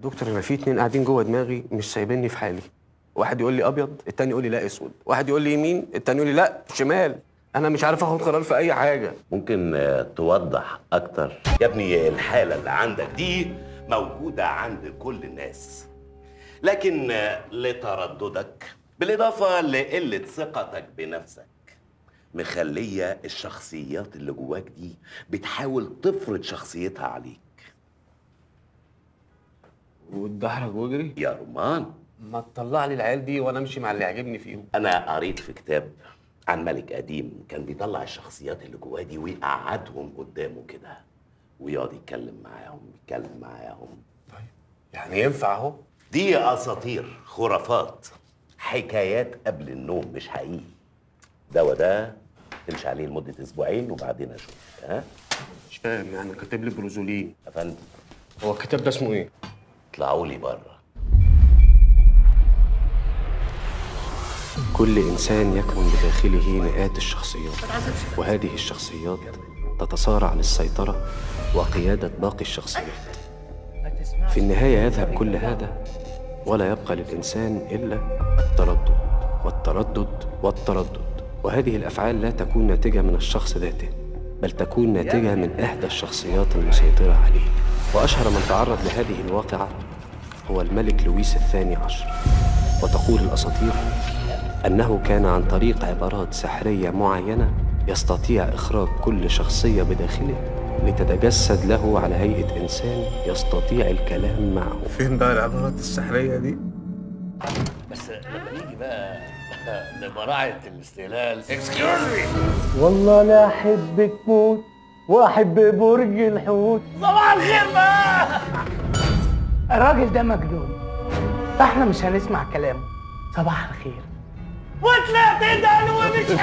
دكتور انا في اتنين قاعدين جوه دماغي مش سايبيني في حالي واحد يقول لي ابيض التاني يقول لي لا اسود واحد يقول لي يمين التاني يقول لي لا شمال انا مش عارف اخد قرار في اي حاجه ممكن آه، توضح اكتر يا ابني الحاله اللي عندك دي موجوده عند كل الناس لكن آه، لترددك بالاضافه لقله ثقتك بنفسك مخليه الشخصيات اللي جواك دي بتحاول تفرض شخصيتها عليك واتدحرج واجري يا رمان ما تطلع لي العيال دي وانا امشي مع اللي يعجبني فيهم انا قريت في كتاب عن ملك قديم كان بيطلع الشخصيات اللي جواه دي ويقعدهم قدامه كده ويقعد يتكلم معاهم يتكلم معاهم يعني ينفع اهو دي اساطير خرافات حكايات قبل النوم مش حقيقي دواء ده تمشي عليه لمده اسبوعين وبعدين اشوف ها مش فاهم يعني كاتب لي بروزولين يا فندم هو الكتاب ده اسمه ايه اطلعوا لي بره كل إنسان يكمن بداخله مئات الشخصيات وهذه الشخصيات تتصارع للسيطرة وقيادة باقي الشخصيات في النهاية يذهب كل هذا ولا يبقى للإنسان إلا التردد والتردد والتردد وهذه الأفعال لا تكون ناتجة من الشخص ذاته بل تكون ناتجة من إحدى الشخصيات المسيطرة عليه وأشهر من تعرض لهذه الواقعة هو الملك لويس الثاني عشر وتقول الأساطير أنه كان عن طريق عبارات سحرية معينة يستطيع إخراج كل شخصية بداخله لتتجسد له على هيئة إنسان يستطيع الكلام معه فين بقى العبارات السحريه دي بس لما نيجي بقى لبراعه الاستهلال والله لا احبك موت واحب برج الحوت صباح الخير بقى الراجل ده مجنون فاحنا مش هنسمع كلامه صباح الخير وطلعت ده ومش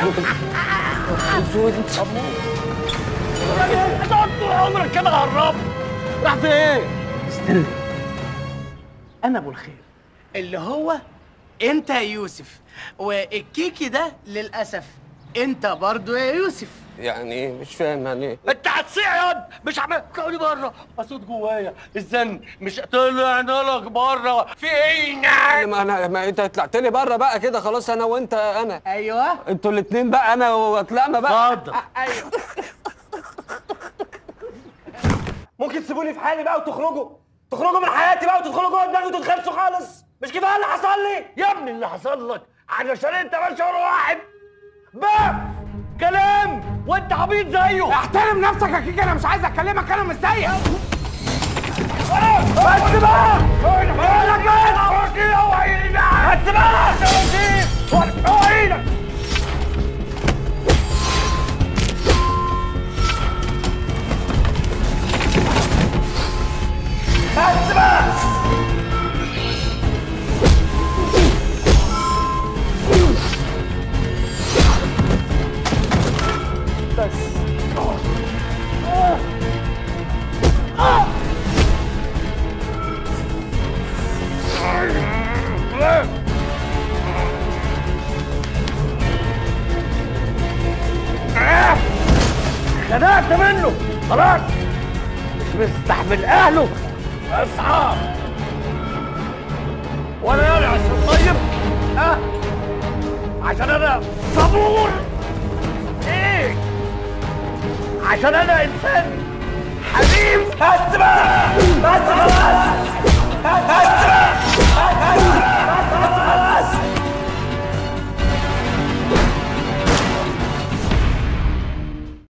هتقعد طول عمرك كده هرب راح فين؟ استنى انا ابو الخير اللي هو انت يا يوسف والكيكي ده للاسف انت برضو يا يوسف يعني إيه مش فاهم يعني إيه انت هتصيع ياض مش عمال تقولي بره اصوت جوايا الزن مش طلعنا لك بره في ايه نعم ما أنا ما أنت طلعت لي بره بقى كده خلاص أنا وأنت أنا ايوه أنتوا الاتنين بقى أنا وطلعنا بقى اتفضل ايوه ممكن تسيبوني في حالي بقى وتخرجوا تخرجوا من حياتي بقى وتدخلوا جوه دماغي وتتخلصوا خالص مش كفايه اللي حصل لي يا ابني اللي حصل لك علشان انت بشر واحد بقى كلام وانت عبيط زيه احترم نفسك يا كيكي انا مش عايز اكلمك انا مش زيك بس بقى مالك بس بس بقى اوعينك بس بقى خدعت منه خلاص مش مستحمل اهله اصحاب وانا يعني عشان طيب ها عشان انا صبور ايه عشان انا انسان حليم بس بقى بس خلاص